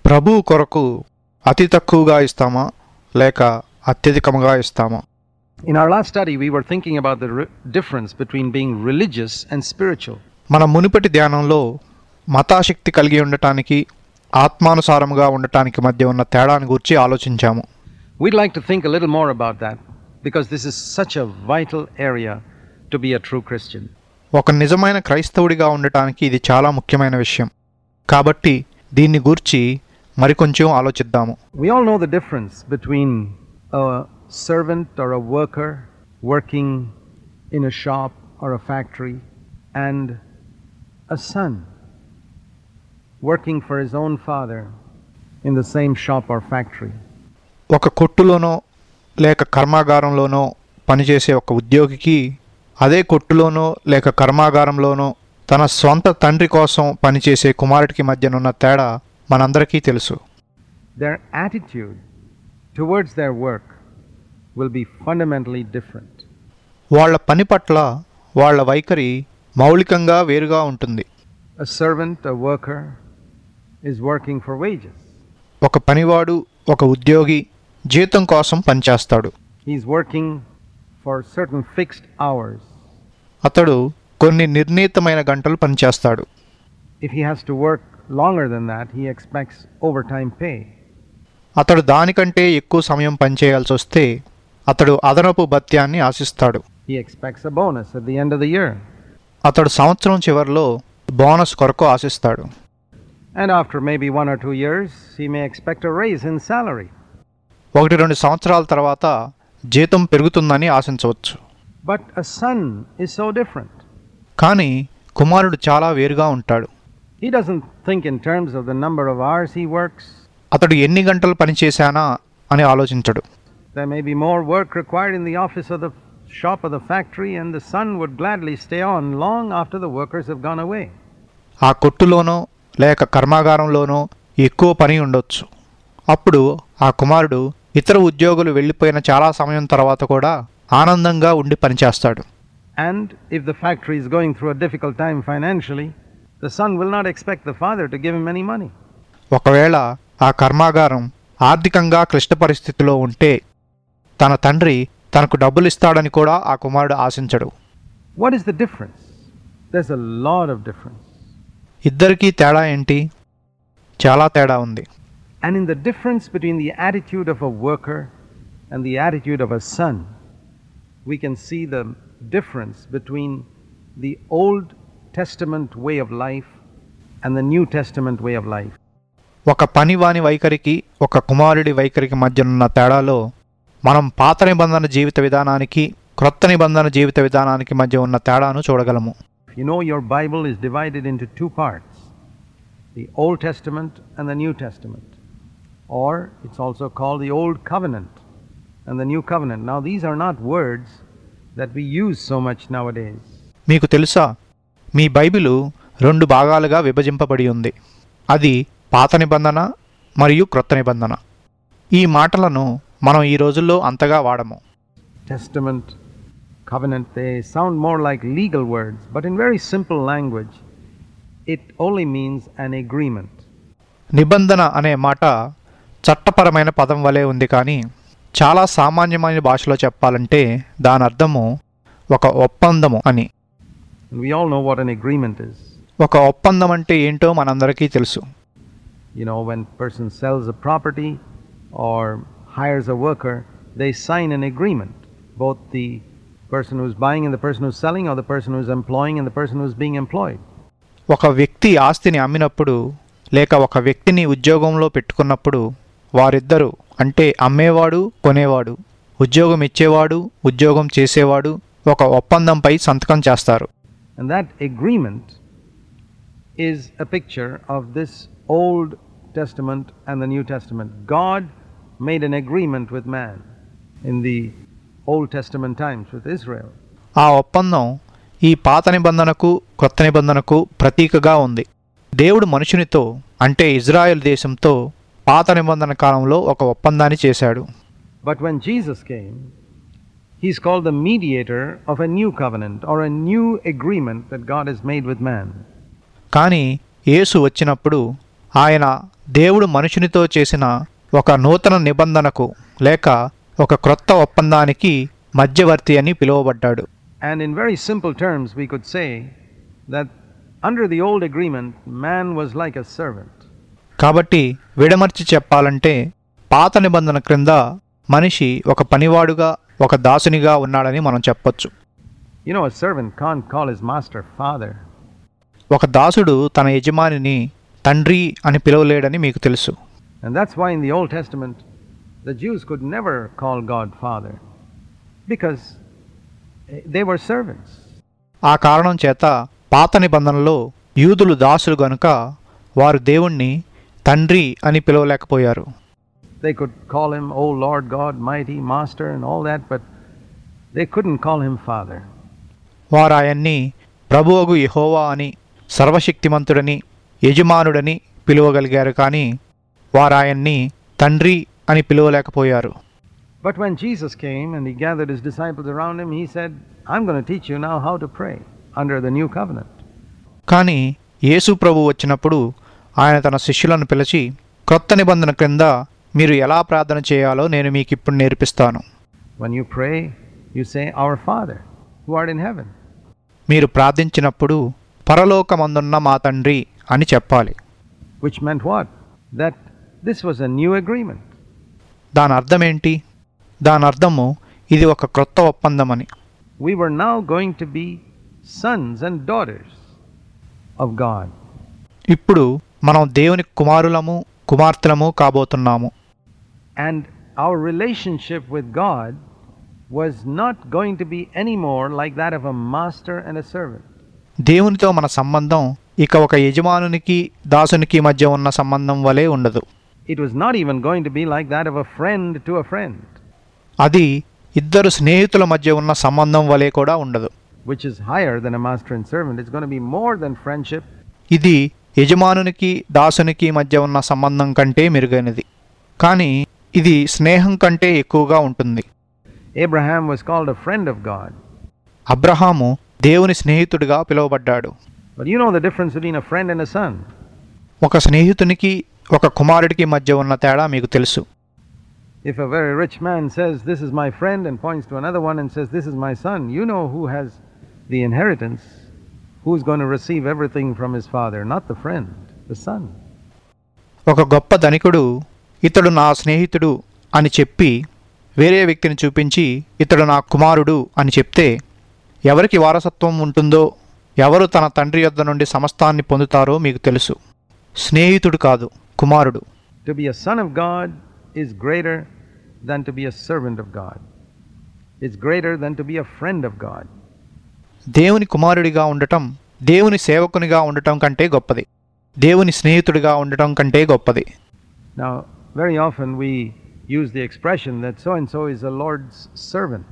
ప్రభువు కొరకు అతి తక్కువగా ఇస్తామా లేక అత్యధికముగా ఇస్తామా In our last study, we were thinking about the re- difference between being religious and spiritual. మన మునుపటి ధ్యానంలో మతాశక్తి కలిగి ఉండటానికి ఆత్మానుసారముగా ఉండటానికి మధ్య ఉన్న తేడాని గురించి ఆలోచించాము We'd like to think a little more about that because this is such a vital area to be a true Christian. ఒక నిజమైన క్రైస్తవుడిగా ఉండటానికి ఇది చాలా ముఖ్యమైన విషయం కాబట్టి దీన్ని గూర్చి మరికొంచెం ఆలోచిద్దాము We all know the difference between a servant or a worker working in a shop or a factory and a son working for his own father in the same shop or factory. ఒక కొట్టులోనో లేక కర్మాగారంలోనో పనిచేసే ఒక ఉద్యోగికి అదే కొట్టులోనో లేక కర్మాగారంలోనో తన స్వంత తండ్రి కోసం పనిచేసే కుమారుడికి మధ్యనున్న తేడా మనందరికీ తెలుసు Their attitude towards their work will be fundamentally different. వాళ్ళ పని పట్ల వాళ్ళ వైఖరి మౌలికంగా వేరుగా ఉంటుంది A servant, a worker, is working for wages. ఒక పనివాడు ఒక ఉద్యోగి జీతం కోసం పనిచేస్తాడు He's working for certain fixed hours. అతడు కొన్ని నిర్ణీతమైన గంటలు పనిచేస్తాడు If he has to work longer than that, he expects overtime pay. అతడు దానికంటే ఎక్కువ సమయం పనిచేయాల్సి వస్తే అతడు అదనపు భత్యాన్ని ఆశిస్తాడు He expects a bonus at the end of the year. అతడు సంవత్సరం చివరిలో బోనస్ కొరకు ఆశిస్తాడు And after maybe one or two years, he may expect a raise in salary. ఒకటి రెండు సంవత్సరాల తర్వాత జీతం పెరుగుతుందని ఆశించవచ్చు But a son is so different. కానీ కుమారుడు చాలా వేరుగా ఉంటాడు He doesn't think in terms of the number of hours he works. అతడు ఎన్ని గంటలు పనిచేశానా అని ఆలోచించడు There may be more work required in the office of the shop or the factory, and the son would gladly stay on long after the workers have gone away. ఆ కొట్టులోనో లేక కర్మాగారంలోనో ఎక్కువ పని ఉండొచ్చు అప్పుడు ఆ కుమారుడు ఇతర ఉద్యోగులు వెళ్ళిపోయిన చాలా సమయం తర్వాత కూడా ఆనందంగా ఉండి పనిచేస్తాడు And if the factory is going through a difficult time financially, the son will not expect the father to give him any money. ఒకవేళ ఆ కర్మాగారం ఆర్థికంగా క్లిష్ట పరిస్థితిలో ఉంటే తన తండ్రి తనకు డబ్బులు ఇస్తాడని కూడా ఆ కుమారుడు ఆశించడు What is the difference? There's a lot of difference. ఇద్దరికీ తేడా ఏంటి చాలా తేడా ఉంది And in the difference between the attitude of a worker and the attitude of a son, we can see the difference between the Old Testament way of life and the New Testament way of life. ఒక పనివాని వైఖరికి ఒక కుమారుడి వైఖరికి మధ్యనున్న తేడాలో మనం పాత నిబంధన జీవిత విధానానికి క్రొత్త నిబంధన జీవిత విధానానికి మధ్య ఉన్న తేడాను చూడగలము You know, your Bible is divided into two parts the Old Testament and the New Testament. Or it's also called the Old Covenant and the New Covenant. Now, these are not words that we use so much nowadays. మీకు తెలుసా మీ Bible రెండు భాగాలుగా విభజింపబడి ఉంది అది పాత నిబంధన మరియు క్రొత్త నిబంధన ఈ మాటలను మనం ఈ రోజుల్లో అంతగా వాడము Testament, covenant, they sound more like legal words, but in very simple language, it only means an agreement. నిబంధన అనే మాట చట్టపరమైన పదం వలె ఉంది కానీ చాలా సామాన్యమైన భాషలో చెప్పాలంటే దాని అర్థము ఒక ఒప్పందము అని And we all know what an agreement is. ఒక ఒప్పందం అంటే ఏంటో మనందరికీ తెలుసు You know, when person sells a property or hires a worker, they sign an agreement. Both the person who's buying and the person who's selling, or the person who's employing and the person who's being employed. ఒక వ్యక్తి ఆస్తిని అమ్మినప్పుడు లేక ఒక వ్యక్తిని ఉద్యోగంలో పెట్టుకున్నప్పుడు వారిద్దరూ అంటే అమ్మేవాడు కొనేవాడు ఉద్యోగం ఇచ్చేవాడు ఉద్యోగం చేసేవాడు ఒక ఒప్పందంపై సంతకం చేస్తారు And that agreement is a picture of this Old Testament and the New Testament. God made an agreement with man in the Old Testament times with Israel. ఆ ఒప్పందం ఈ పాత నిబంధనకు కొత్త నిబంధనకు ప్రతీకగా ఉంది దేవుడు మనుషునితో అంటే ఇజ్రాయెల్ దేశంతో పాత నిబంధన కాలంలో ఒక ఒప్పందాన్ని చేశాడు But when Jesus came, he's called the mediator of a new covenant or a new agreement that God has made with man. కానీ యేసు వచ్చినప్పుడు ఆయన దేవుడు మనుషునితో చేసిన ఒక నూతన నిబంధనకు లేక ఒక క్రొత్త ఒప్పందానికి మధ్యవర్తి అని పిలువబడ్డాడు And in very simple terms, we could say that under the old agreement, man was like a servant. కాబట్టి విడమర్చి చెప్పాలంటే పాత నిబంధన క్రింద మనిషి ఒక పనివాడుగా ఒక దాసునిగా ఉన్నాడని మనం చెప్పొచ్చు You know, a servant can't call his master father. ఒక దాసుడు తన యజమానిని తండ్రి అని పిలవలేడని మీకు తెలుసు And that's why in the Old Testament, the Jews could never call God father because eh, they were servants. ఆ కారణం చేత పాత నిబంధనలో యూదులు దాసులు గనుక వారు దేవుణ్ణి తండ్రి అని పిలవలేకపోయారు They could call him, O Lord God, mighty master, and all that, but they couldn't call him father. వారు ఆయన్ని ప్రభువగు యెహోవా అని సర్వశక్తిమంతుడని యజమానుడని పిలువగలిగారు కానీ వారు ఆయన్ని తండ్రి అని పిలువలేకపోయారు But when Jesus came and he gathered his disciples around him, he said, I'm going to teach you now how to pray under the new covenant. కానీ యేసు ప్రభు వచ్చినప్పుడు ఆయన తన శిష్యులను పిలిచి క్రొత్త నిబంధన క్రింద మీరు ఎలా ప్రార్థన చేయాలో నేను మీకు ఇప్పుడు నేర్పిస్తాను When you pray, you say, Our Father, who art in heaven. మీరు ప్రార్థించినప్పుడు పరలోకమందున్న మా తండ్రి అని చెప్పాలి Which meant what? That this was a new agreement. దాని అర్థమేంటి దాని అర్థము ఇది ఒక క్రొత్త ఒప్పందమని We were now going to be sons and daughters of God. ఇప్పుడు మనం దేవుని కుమారులము కుమార్తెలము కాబోతున్నాము And our relationship with God was not going to be any more like that of a master and a servant. దేవునితో మన సంబంధం ఇక ఒక యజమానునికి దాసునికి మధ్య ఉన్న సంబంధం వలె ఉండదు It was not even going to be like that of a friend to a friend, అది ఇద్దరు స్నేహితుల మధ్య ఉన్న సంబంధం వలె కూడా ఉండదు which is higher than a master and servant. It's going to be more than friendship. ఇది యజమానునికి దాసునికి మధ్య ఉన్న సంబంధం కంటే మెరుగైనది కానీ ఇది స్నేహం కంటే ఎక్కువగా ఉంటుంది Abraham was called a friend of God. Abraham దేవుని స్నేహితుడిగా పిలువబడ్డాడు But you know the difference between a friend and a son. ఒక స్నేహితునికి ఒక కుమారుడికి మధ్య ఉన్న తేడా మీకు తెలుసు If a very rich man says, This is my friend, and points to another one and says, This is my son, you know who has the inheritance, who's going to receive everything from his father, not the friend, the son. ఒక గొప్ప ధనికుడు ఇతడు నా స్నేహితుడు అని చెప్పి వేరే వ్యక్తిని చూపించి ఇతడు నా కుమారుడు అని చెప్తే ఎవరికి వారసత్వం ఉంటుందో ఎవరు తన తండ్రి యొద్ద నుండి సమస్తాన్ని పొందుతారో మీకు తెలుసు స్నేహితుడు కాదు కుమారుడు To be a son of God is greater than to be a servant of God. It's greater than to be a friend of God. దేవుని కుమారుడిగా ఉండటం దేవుని సేవకునిగా ఉండటం కంటే గొప్పది దేవుని స్నేహితుడిగా ఉండటం కంటే గొప్పది Now, very often we use the expression that so and so is a Lord's servant.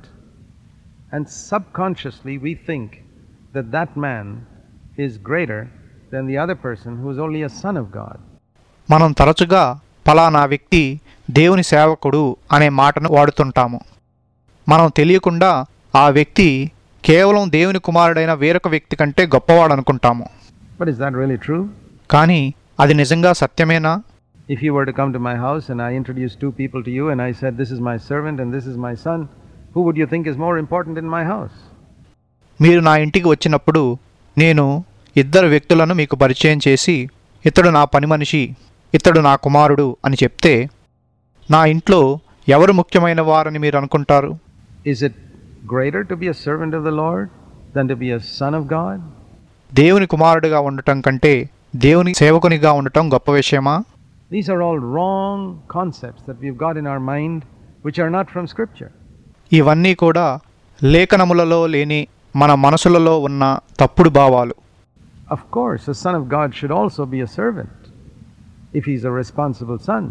And subconsciously we think that that man is greater than the other person who is only a son of God. మనం తరచుగా ఫలానా వ్యక్తి దేవుని సేవకుడు అనే మాటను వాడుతుంటాము మనం తెలియకుండా ఆ వ్యక్తి కేవలం దేవుని కుమారుడైన వేరొక వ్యక్తి కంటే గొప్పవాడు అనుకుంటాము But is that really true? కానీ అది నిజంగా సత్యమేనా If you were to come to my house and I introduced two people to you and I said, This is my servant and this is my son, who would you think is more important in my house? మీరు నా ఇంటికి వచ్చినప్పుడు నేను ఇద్దరు వ్యక్తులను మీకు పరిచయం చేసి ఇతడు నా పని మనిషి ఇతడు నా కుమారుడు అని చెప్తే నా ఇంట్లో ఎవరు ముఖ్యమైన వారని మీరు అనుకుంటారు Is it greater to be a servant of the Lord than to be a son of God? దేవుని కుమారుడిగా ఉండటం కంటే దేవుని సేవకునిగా ఉండటం గొప్ప విషయమా These are all wrong concepts that we've got in our mind which are not from Scripture. ఇవన్నీ కూడా లేఖనములలో లేని మన మనసులలో ఉన్న తప్పుడు భావాలు Of course, a son of God should also be a servant if he's a responsible son.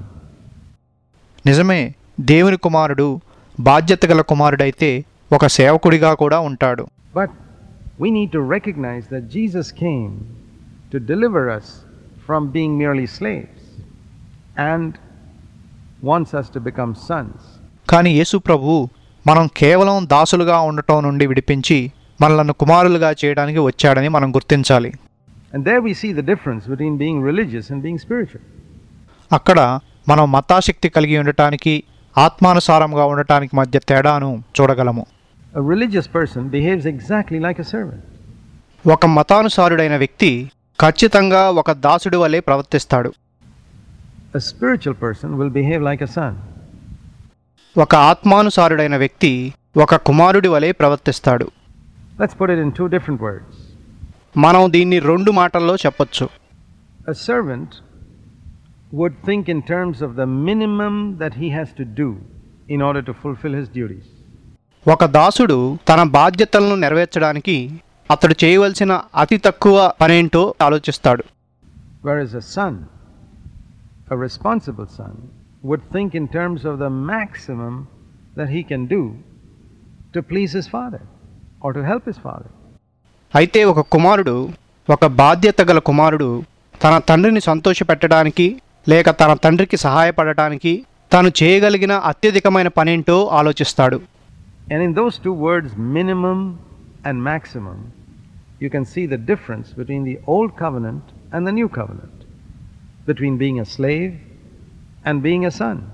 నిజమే దేవుని కుమారుడు బాధ్యత గల కుమారుడైతే ఒక సేవకుడిగా కూడా ఉంటాడు But we need to recognize that Jesus came to deliver us from being merely slaves and wants us to become sons. కానీ యేసు ప్రభువు మనం కేవలం దాసులుగా ఉండటం నుండి విడిపించి మనలను కుమారులుగా చేయడానికి వచ్చాడని మనం గుర్తించాలి And there we see the difference between being religious and being spiritual. అక్కడ మనం మతాశక్తి కలిగి ఉండటానికి ఆత్మానుసారంగా ఉండటానికి మధ్య తేడాను చూడగలము A religious person behaves exactly like a servant. ఒక మతానుసారుడైన వ్యక్తి ఖచ్చితంగా ఒక దాసుడి వలె ప్రవర్తిస్తాడు A spiritual person will behave like a son. ఒక ఆత్మానుసారుడైన వ్యక్తి ఒక కుమారుడి వలె ప్రవర్తిస్తాడు Let's put it in two different words. మనం దీన్ని రెండు మాటల్లో చెప్పొచ్చు A servant would think in terms of the minimum that he has to do in order to fulfill his duties. ఒక దాసుడు తన బాధ్యతలను నెరవేర్చడానికి అతడు చేయవలసిన అతి తక్కువ పనేంటో ఆలోచిస్తాడు Whereas a son, a responsible son, would think in terms of the maximum that he can do to please his father or to help his father. అయితే ఒక కుమారుడు ఒక బాధ్యత గల కుమారుడు తన తండ్రిని సంతోషపెట్టడానికి లేక తన తండ్రికి సహాయపడటానికి తాను చేయగలిగిన అత్యధికమైన పనేంటో ఆలోచిస్తాడు And in those two words, minimum and maximum, you can see the difference between the old covenant and the new covenant, between being a slave and being a son.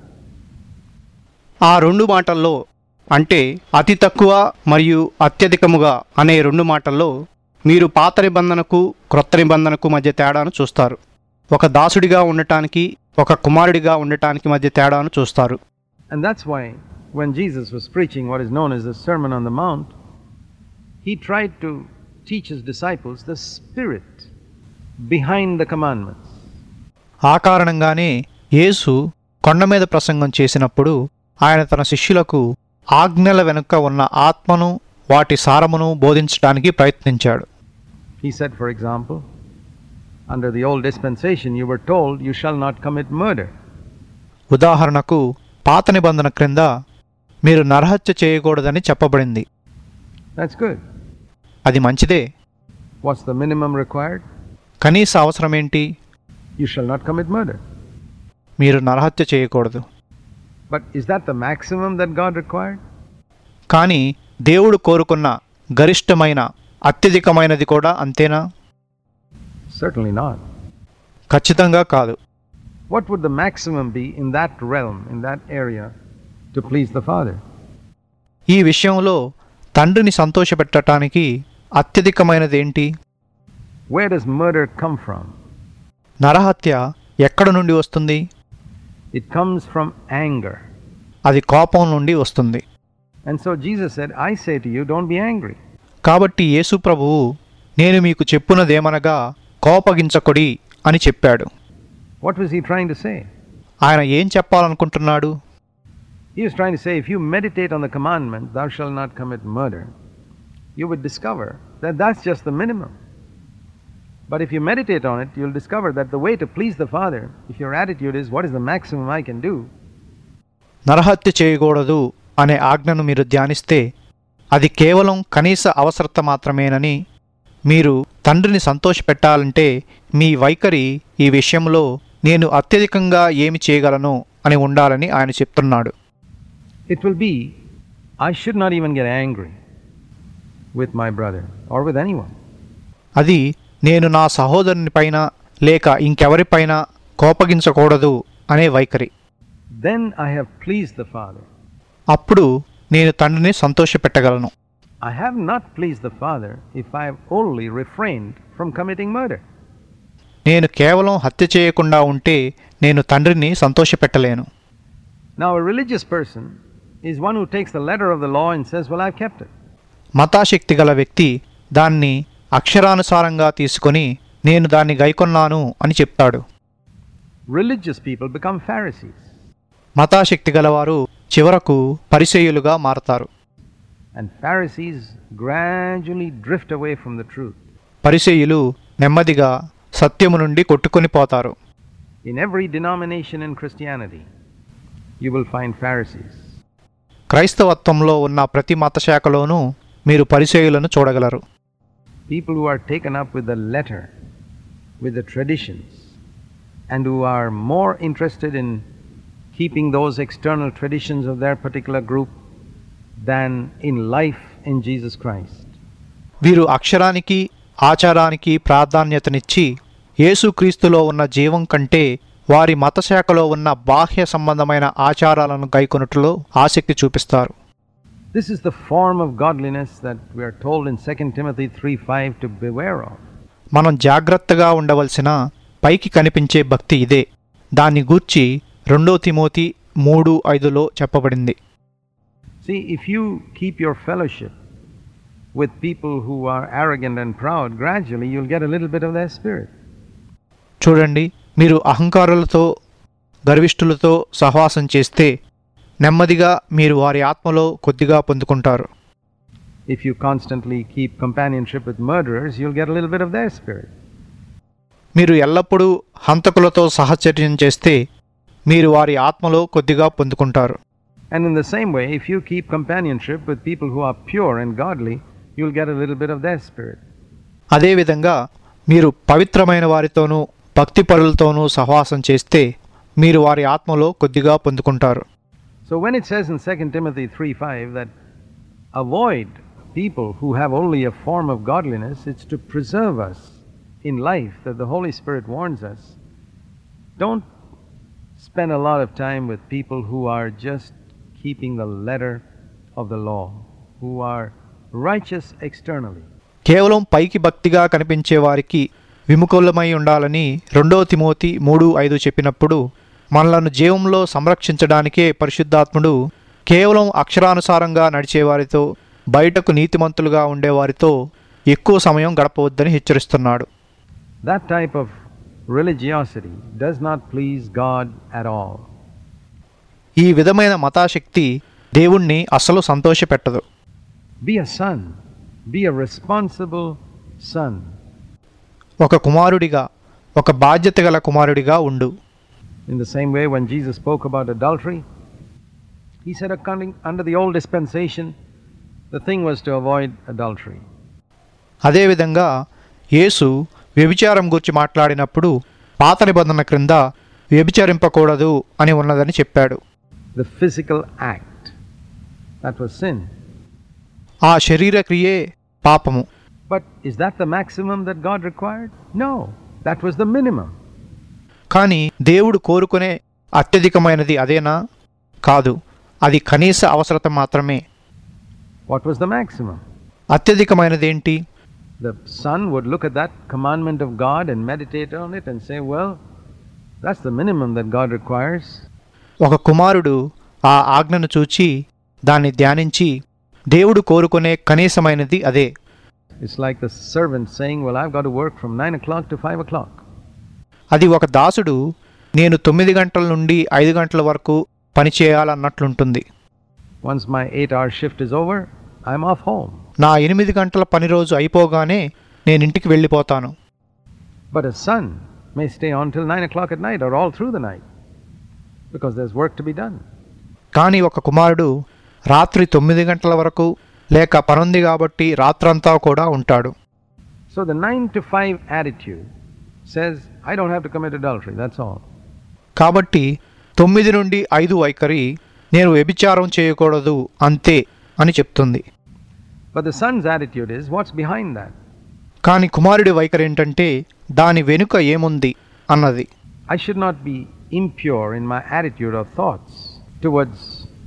ఆ రెండు మాటల్లో అంటే అతి తక్కువ మరియు అత్యధికముగా అనే రెండు మాటల్లో మీరు పాత నిబంధనకు క్రొత్త నిబంధనకు మధ్య తేడాను చూస్తారు ఒక దాసుడిగా ఉండటానికి ఒక కుమారుడిగా ఉండటానికి మధ్య తేడాను చూస్తారు And that's why when Jesus was preaching what is known as the Sermon on the Mount, he tried to teach his disciples the spirit behind the commandments. ఆ కారణంగానే యేసు కొండ మీద ప్రసంగం చేసినప్పుడు ఆయన తన శిష్యులకు ఆజ్ఞల వెనుక ఉన్న ఆత్మను వాటి సారమును బోధించడానికి ప్రయత్నించాడు He said, for example, under the old dispensation, you were told, You shall not commit murder. ఉదాహరణకు పాత నిబంధన క్రింద మీరు నరహత్య చేయకూడదని చెప్పబడింది That's good. అది మంచిదే What's the minimum required? కనీస అవసరమేంటి You shall not commit murder. మీరు నరహత్య చేయకూడదు But is that the maximum that God required? కానీ దేవుడు కోరుకున్న గరిష్టమైన అత్యధికమైనది కూడా అంతేనా Certainly not. ఖచ్చితంగా కాదు What would the maximum be in that realm, in that area, to please the Father? ఈ విషయంలో తండ్రిని సంతోషపెట్టడానికి అత్యధికమైనది ఏంటి Where does murder come from? నరహత్య ఎక్కడ నుండి వస్తుంది It comes from anger. అది కోపం నుండి వస్తుంది And so Jesus said, I say to you, don't be angry. కాబట్టి యేసు ప్రభువు నేను మీకు చెప్పునదేమనగా కోపగించకొడి అని చెప్పాడు What was he trying to say? ఆయన ఏం చెప్పాలనుకుంటున్నాడు He was trying to say, if you meditate on the commandment, thou shalt not commit murder, you would discover that that's just the minimum. But if you meditate on it, you'll discover that the way to please the Father, if your attitude is, what is the maximum I can do, నరహత్య చేయకూడదు అనే ఆజ్ఞను మీరు ధ్యానిస్తే అది కేవలం కనీస అవసరత మాత్రమేనని మీరు తండ్రిని సంతోషపెట్టాలంటే మీ వైఖరి ఈ విషయంలో నేను అత్యధికంగా ఏమి చేయగలను అని ఉండాలని ఆయన చెప్తున్నాడు it will be, I should not even get angry with my brother or with anyone. అది నేను నా సహోదరుని పైన లేక ఇంకెవరిపైన కోపగించకూడదు అనే వైఖరి Then I have pleased the Father. అప్పుడు నేను తండ్రిని సంతోషపెట్టగలను I have not pleased the Father if I have only refrained from committing murder. నేను కేవలం హత్య చేయకుండా ఉంటే నేను తండ్రిని సంతోషపెట్టలేను Now, a religious person is one who takes the letter of the law and says, Well, I've kept it. మతాశక్తి గల వ్యక్తి దాన్ని అక్షరానుసారంగా తీసుకొని నేను దాన్ని గైకొన్నాను అని చెప్తాడు Religious people become Pharisees, మతాశక్తి గలవారు చివరకు పరిచయులుగా మారతారు and Pharisees gradually drift away from the truth. పరిచయులు నెమ్మదిగా సత్యము నుండి కొట్టుకొని పోతారు In every denomination in Christianity, you will find Pharisees. క్రైస్తవత్వంలో ఉన్న ప్రతి మత శాఖలోనూ మీరు పరిచయులను చూడగలరు People who are taken up with the letter, with the traditions, and who are more interested in keeping those external traditions of their particular group than in life in Jesus Christ. వీరు అక్షరానికి ఆచారానికి ప్రాధాన్యతనిచ్చి యేసుక్రీస్తులో ఉన్న జీవం కంటే వారి మతశాఖలో ఉన్న బాహ్య సంబంధమైన ఆచారాలను గైకొనుటలో ఆసక్తి చూపిస్తారు This is the form of godliness that we are told in 2 Timothy 3 5 to beware of. మనం జాగ్రత్తగా ఉండవలసిన పైకి కనిపించే భక్తి ఇదే దాన్ని గూర్చి రెండో తిమోతి మూడు ఐదులో చెప్పబడింది See, if you keep your fellowship with people who are arrogant and proud, gradually you'll get a little bit of their spirit. చూడండి మీరు అహంకారులతో గర్విష్ఠులతో సహవాసం చేస్తే నెమ్మదిగా మీరు వారి ఆత్మలో కొద్దిగా పొందుకుంటారు If you constantly keep companionship with murderers, you'll get a little bit of their spirit. మీరు ఎల్లప్పుడూ హంతకులతో సహచర్యం చేస్తే మీరు వారి ఆత్మలో కొద్దిగా పొందుకుంటారు And in the same way, if you keep companionship with people who are pure and godly, you'll get a little bit of their spirit. అదేవిధంగా మీరు పవిత్రమైన వారితోనూ భక్తిపరులతోనూ సహవాసం చేస్తే మీరు వారి ఆత్మలో కొద్దిగా పొందుకుంటారు So when it says in 2 Timothy 3 5 that avoid people who have only a form of godliness, it's to preserve us in life that the Holy Spirit warns us. Don't spend a lot of time with people who are just keeping the letter of the law, who are righteous externally. కేవలం పైకి భక్తిగా కనిపించే వారికి విముఖులమై ఉండాలని రెండో Timothy మూడు ఐదు చెప్పినప్పుడు మనలను జీవంలో సంరక్షించడానికే పరిశుద్ధాత్ముడు కేవలం అక్షరానుసారంగా నడిచేవారితో బయటకు నీతిమంతులుగా ఉండేవారితో ఎక్కువ సమయం గడపవద్దని హెచ్చరిస్తున్నాడు That type of religiosity does not please God at all. ఈ విధమైన మతాశక్తి దేవుణ్ణి అసలు సంతోషపెట్టదు Be a son, be a responsible son. ఒక కుమారుడిగా ఒక బాధ్యత గల కుమారుడిగా ఉండు In the same way, when Jesus spoke about adultery, he said, according, under the old dispensation, the thing was to avoid adultery. అదేవిధంగా యేసు వ్యభిచారం గురించి మాట్లాడినప్పుడు పాత నిబంధన క్రింద వ్యభిచరింపకూడదు అని ఉన్నదని చెప్పాడు The physical act, that was sin. ఆ శరీర క్రియే పాపము But is that the maximum that God required? No, that was the minimum. కానీ దేవుడు కోరుకునే అత్యధికమైనది అదేనా కాదు అది కనీస అవసరత మాత్రమే What was the maximum? అత్యధికమైనదేంటి The son would look at that commandment of God and meditate on it and say, well, that's the minimum that God requires. ఒక కుమారుడు ఆ ఆజ్ఞను చూచి దాన్ని ధ్యానించి దేవుడు కోరుకునే కనీసమైనది అదే It's like the servant saying, well, I've got to work from 9 o'clock to 5 o'clock. అది ఒక దాసుడు నేను తొమ్మిది గంటల నుండి ఐదు గంటల వరకు పని చేయాలన్నట్లుంటుంది Once my eight hour shift is over, I'm off home. నా ఎనిమిది గంటల పని రోజు అయిపోగానే నేను ఇంటికి వెళ్ళిపోతాను But a son may stay on till 9 o'clock at night or all through the night because there's work to be done. కానీ ఒక కుమారుడు రాత్రి తొమ్మిది గంటల వరకు లేక పనుంది కాబట్టి రాత్రంతా కూడా ఉంటాడు So the 9 to 5 attitude says, I don't have to commit adultery, that's all. కాబట్టి తొమ్మిది నుండి ఐదు వైఖరి నేను వ్యభిచారం చేయకూడదు అంతే అని చెప్తుంది But the son's attitude is, what's behind that? కానీ కుమారుడి వైఖరి ఏంటంటే దాని వెనుక ఏముంది అన్నది I should not be impure in my attitude or thoughts towards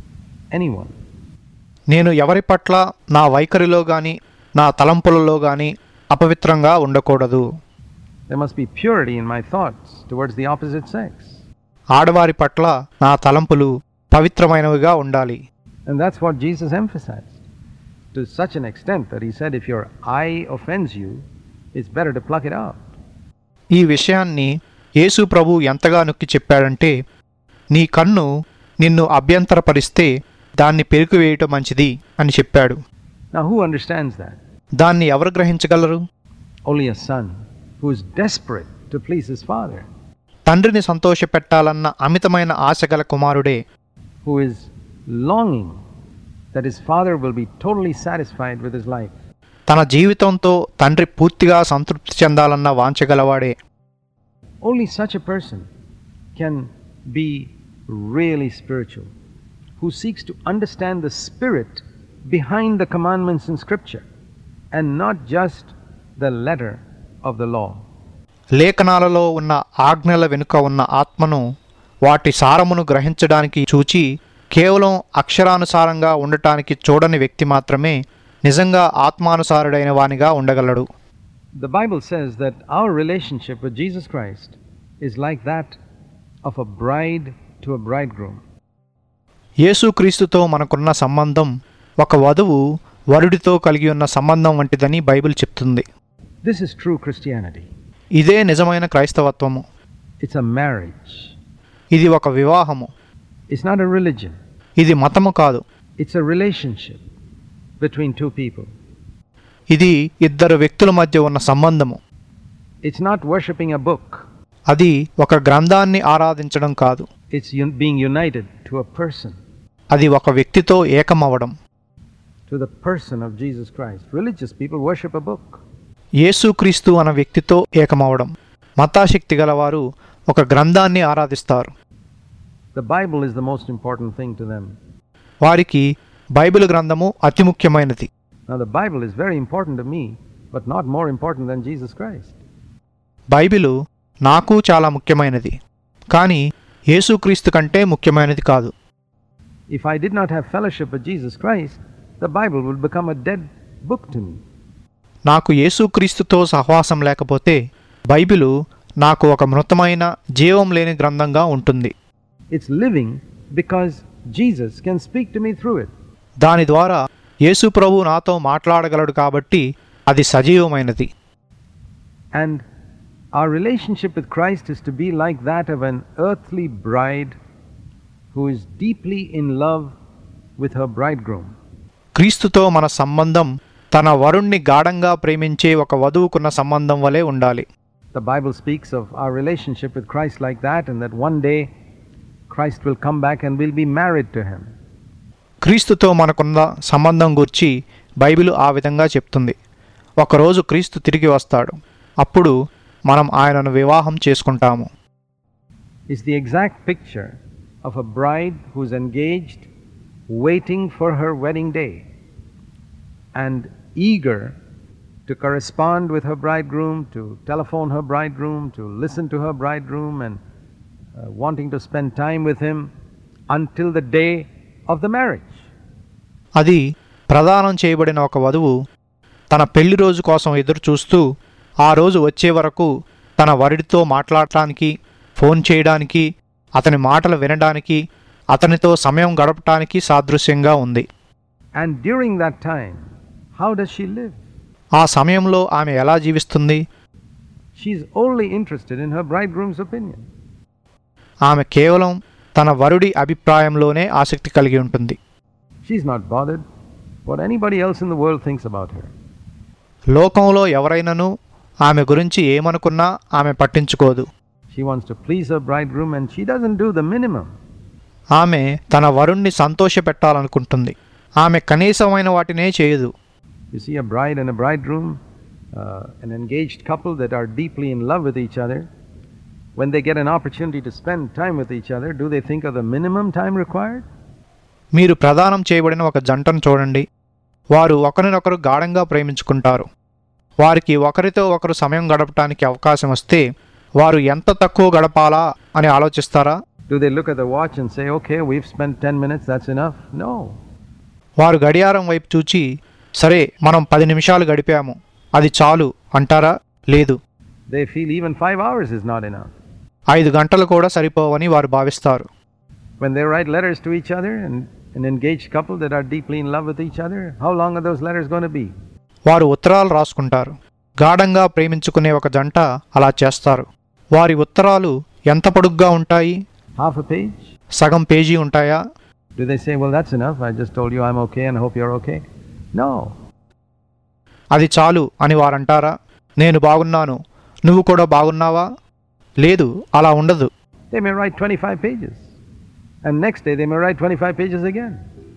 anyone. నేను ఎవరి పట్ల నా వైఖరిలో గాని నా తలంపులలో గాని అపవిత్రంగా ఉండకూడదు There must be purity in my thoughts towards the opposite sex. ఆడవారి పట్ల నా తలంపులు పవిత్రమైనవిగా ఉండాలి And that's what Jesus emphasized to such an extent that he said, if your eye offends you, it's better to pluck it out. ఈ విషయాన్ని యేసు ప్రభు ఎంతగా నొక్కి చెప్పాడంటే నీ కన్ను నిన్ను అభ్యంతరపరిస్తే దాన్ని పెరికివేయటం మంచిది అని చెప్పాడు Now, who understands that? దాన్ని ఎవరు గ్రహించగలరు Only a son who is desperate to please his father, తండ్రిని సంతోషపెట్టాలన్న అమితమైన ఆశగల కుమారుడే who is longing that his father will be totally satisfied with his life. తన జీవితంతో తండ్రి పూర్తిగా సంతృప్తి చెందాలన్న వాంచగలవాడే Only such a person can be really spiritual, who seeks to understand the spirit behind the commandments in Scripture and not just the letter of the law. లేఖనాలలో ఉన్న ఆజ్ఞల వెనుక ఉన్న ఆత్మను వాటి సారమును గ్రహించడానికి చూచి కేవలం అక్షరానుసారంగా ఉండటానికి చూడని వ్యక్తి మాత్రమే నిజంగా ఆత్మానుసారుడైన వానిగా ఉండగలడు The Bible says that our relationship with Jesus Christ is like that of a bride to a bridegroom. యేసుక్రీస్తుతో మనకున్న సంబంధం ఒక వధువు వరుడితో కలిగి ఉన్న సంబంధం వంటిదని బైబిల్ చెప్తుంది This is true Christianity. ఇదే నిజమైన క్రైస్తవత్వము It's a marriage. ఇది ఒక వివాహము It's not a religion. ఇది మతము కాదు It's a relationship between two people. ఇది ఇద్దరు వ్యక్తుల మధ్య ఉన్న సంబంధము It's not worshipping a book. అది ఒక గ్రంథాన్ని ఆరాధించడం కాదు It's un- being united to a person, అది ఒక వ్యక్తితో ఏకమవడం to the person of Jesus Christ. Religious people worship a book. యేసుక్రీస్తు అన్న వ్యక్తితో ఏకమవడం మతాశక్తి గలవారు ఒక గ్రంథాన్ని ఆరాధిస్తారు The Bible is the most important thing to them. వారికి బైబిల్ గ్రంథము అతి ముఖ్యమైనది Now, the Bible is very important to me, but not more important than Jesus Christ. Bible నాకు చాలా ముఖ్యమైనది కానీ యేసుక్రీస్తు కంటే ముఖ్యమైనది కాదు If I did not have fellowship with Jesus Christ, the Bible would become a dead book to me. నాకు యేసుక్రీస్తుతో సహవాసం లేకపోతే బైబిలు నాకు ఒక మృతమైన జీవం లేని గ్రంథంగా ఉంటుంది It's living because Jesus can speak to me through it. దాని ద్వారా యేసు ప్రభు నాతో మాట్లాడగలడు కాబట్టి అది సజీవమైనది And our relationship with Christ is to be like that of an earthly bride who is deeply in love with her bridegroom. క్రీస్తుతో మన సంబంధం తన వరుణ్ణి గాఢంగా ప్రేమించే ఒక వధువుకున్న సంబంధం వలె ఉండాలి The Bible speaks of our relationship with Christ like that, and that one day Christ will come back and we'll be married to him. క్రీస్తుతో మనకున్న సంబంధం గురించి బైబిల్ ఆ విధంగా చెప్తుంది ఒకరోజు క్రీస్తు తిరిగి వస్తాడు అప్పుడు మనం ఆయనను వివాహం చేసుకుంటాము It's the exact picture of a bride who's engaged, waiting for her wedding day, and eager to correspond with her bridegroom, to telephone her bridegroom, to listen to her bridegroom, and uh, wanting to spend time with him until the day of the marriage. అది ప్రదానం చేయబడిన ఒక వధువు తన పెళ్లి రోజు కోసం ఎదురు చూస్తూ ఆ రోజు వచ్చే వరకు తన వరుడితో మాట్లాడటానికి ఫోన్ చేయడానికి అతని మాటలు వినడానికి అతనితో సమయం గడపటానికి సాదృశ్యంగా ఉంది And during that time, how does she live? ఆ సమయంలో ఆమె ఎలా జీవిస్తుంది She's only interested in her bridegroom's opinion. ఆమె కేవలం తన వరుడి అభిప్రాయంలోనే ఆసక్తి కలిగి ఉంటుంది She's not bothered what anybody else in the world thinks about her. లోకంలో ఎవరైనను ఆమె గురించి ఏమనుకున్నా ఆమె పట్టించుకోదు She wants to please her bridegroom and she doesn't do the minimum. ఆమె తన వరుణ్ణి సంతోషపెట్టాలనుకుంటుంది ఆమె కనీసమైన వాటినే చేయదు You see a bride and a bridegroom, uh, an engaged couple that are deeply in love with each other. When they get an opportunity to spend time with each other, do they think of the minimum time required? మీరు ప్రదానం చేయబడిన ఒక జంటను చూడండి వారు ఒకరినొకరు గాఢంగా ప్రేమించుకుంటారు వారికి ఒకరితో ఒకరు సమయం గడపటానికి అవకాశం వస్తే వారు ఎంత తక్కువ గడపాలా అని ఆలోచిస్తారా Do they look at the watch and say, okay, we've spent 10 minutes, that's enough? No. వారు గడియారం వైపు చూచి సరే మనం పది నిమిషాలు గడిపాము అది చాలు అంటారా లేదు They feel even five hours is not enough. ఐదు గంటలు కూడా సరిపోవని వారు భావిస్తారు When they write letters to each other, and an engaged couple that are deeply in love with each other, how long are those letters going to be? వారు ఉత్తరాలు రాసుకుంటారు గాఢంగా ప్రేమించుకునే ఒక జంట అలా చేస్తారు వారి ఉత్తరాలు ఎంత పొడుగ్గా ఉంటాయి Half a page? సగం పేజీ ఉంటాయా Do they say, well, that's enough, I just told you I'm okay and I hope you're okay? No. అది చాలు అని వారంటారా నేను బాగున్నాను నువ్వు కూడా బాగున్నావా లేదు అలా ఉండదు They may write 25 pages. And next day they may write 25 pages again.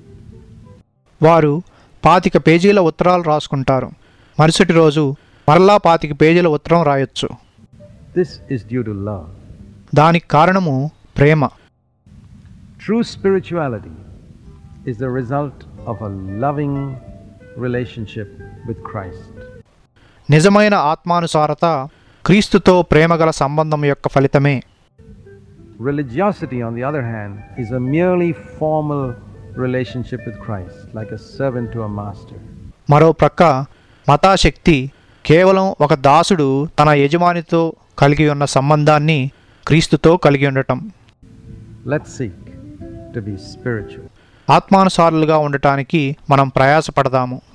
వారు పాతిక పేజీల ఉత్తరాలు రాసుకుంటారు మరుసటి రోజు మరలా పాతిక పేజీల ఉత్తరం రాయొచ్చు This is due to love. దానికి కారణము ప్రేమ True spirituality is the result of a loving relationship with Christ. నిజమైన ఆత్మానుసారత క్రీస్తుతో ప్రేమగల సంబంధం యొక్క ఫలితమే Religiosity, on the other hand, is a merely formal relationship with Christ, like a servant to a master. మరో ప్రక్క మతాశక్తి కేవలం ఒక దాసుడు తన యజమానితో కలిగి ఉన్న సంబంధాన్ని క్రీస్తుతో కలిగి ఉండటం Let's seek to be spiritual. ఆత్మానుసారులుగా ఉండటానికి మనం ప్రయాసపడదాము